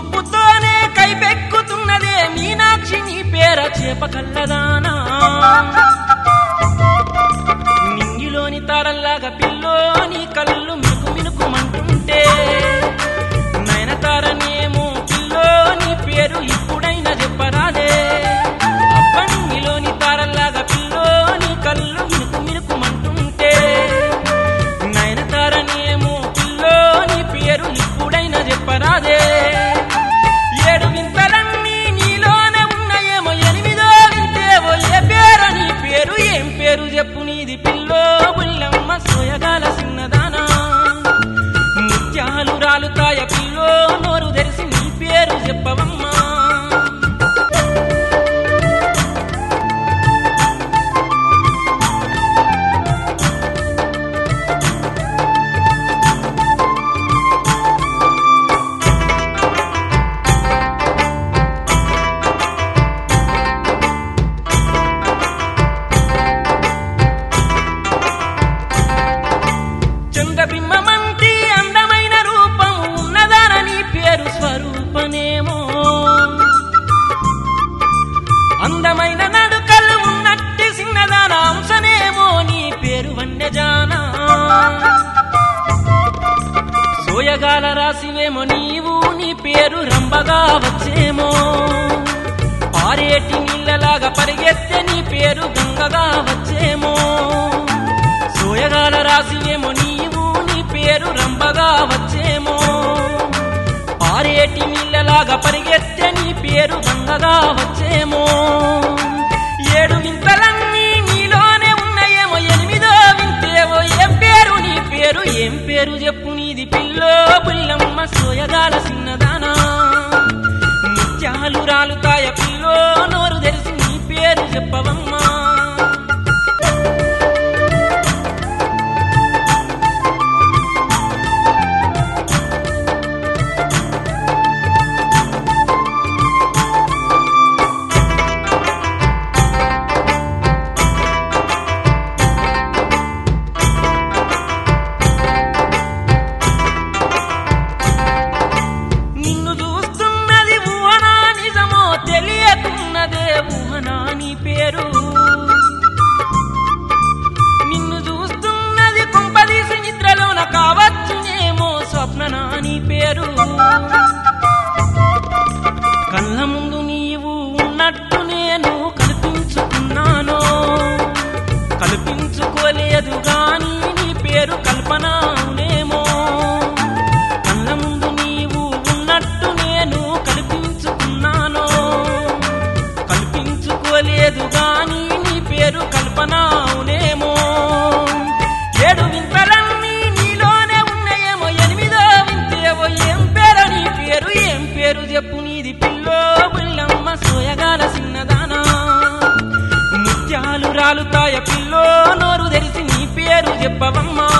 చూపుతోనే కైపెక్కుతున్నదే మీనాక్షి నీ పేర చేప కల్లదానా నింగిలోని తారల్లాగా పిల్లోని కళ్ళు మినుకు మినుకుమంటుంటే నయనతారనేమో పిల్లోని పేరు ఇప్పుడైనా చెప్పరాదే అప్పంగిలోని తారల్లాగా పిల్లోని కళ్ళు మినుకు మినుకుమంటుంటే నయనతారనేమో పిల్లోని పేరు ఇప్పుడైనా చెప్పరాదే ఏడు వింతలన్నీ నీలోనే ఉన్నాయేమో ఎనిమిదో వింతేవో ఏ పేరు నీ పేరు ఏం పేరు చెప్పు నీది పిల్లో బుల్లమ్మ సోయగాల సిన్నదానా ముత్యాలు రాలుతాయ పిల్లో నోరు తెరిసి నీ పేరు చెప్పవమ్మా చంద్రబింబమంటి అందమైన రూపం ఉన్నదానని పేరు స్వరూపనేమో అందమైన నడుకలు ఉన్నట్టి సిన్నదాన అంశనేమో నీ పేరు వన్యజానా సోయగాల రాసివేమో నీవు నీ పేరు రంబగా వచ్చేమో పారేటి నీళ్ళలాగా పరిగెత్తే నీ పేరు గంగగా వచ్చేమో సోయగాల రాసివేమో నీవు నీ పేరు రంబగా వచ్చేమో పారేటి నీళ్ళలాగా పరిగెత్తే నీ పేరు గంగగా వచ్చేమో ఏడు వింతలన్నీ నీలోనే ఉన్నాయేమో ఎనిమిదో వింతేవో ఏం పేరు నీ పేరు ఏం పేరు చెప్పు నీది పిల్లో పుల్లమ్మ సోయగాల సిన్నదానా ముత్యాలు రాలుతాయ పిల్లో నోరు తెరిసి నీ పేరు చెప్పవమ్మా నిన్ను చూస్తున్నది ఊహనా నిజమో తెలియకున్నదే ఊహనా నీ పేరు నిన్ను చూస్తున్నది కుంపదీసి నిద్రలోన కావచ్చునేమో స్వప్ననా నీ పేరు కళ్ళ ముందు నీవు ఉన్నట్టు నేను కల్పించుకున్నాను కల్పించుకోలేదు గాని నీ పేరు కల్పనానేమో కళ్ళ ముందు నీవు ఉన్నట్టు నేను కల్పించుకున్నాను కల్పించుకోలేదు గాని నీ పేరు కల్పనావునేమో ఏడు వింతలన్నీ నీలోనే ఉన్నాయేమో ఎనిమిదో వింతేవో ఏం పేరు నీ పేరు ఏం పేరు చెప్పు నీది పిల్లో బుల్లమ్మ సోయగాల సిన్నదానా ముత్యాలు రాలుతాయ పిల్లో నోరు తెరిసి నీ పేరు చెప్పవమ్మా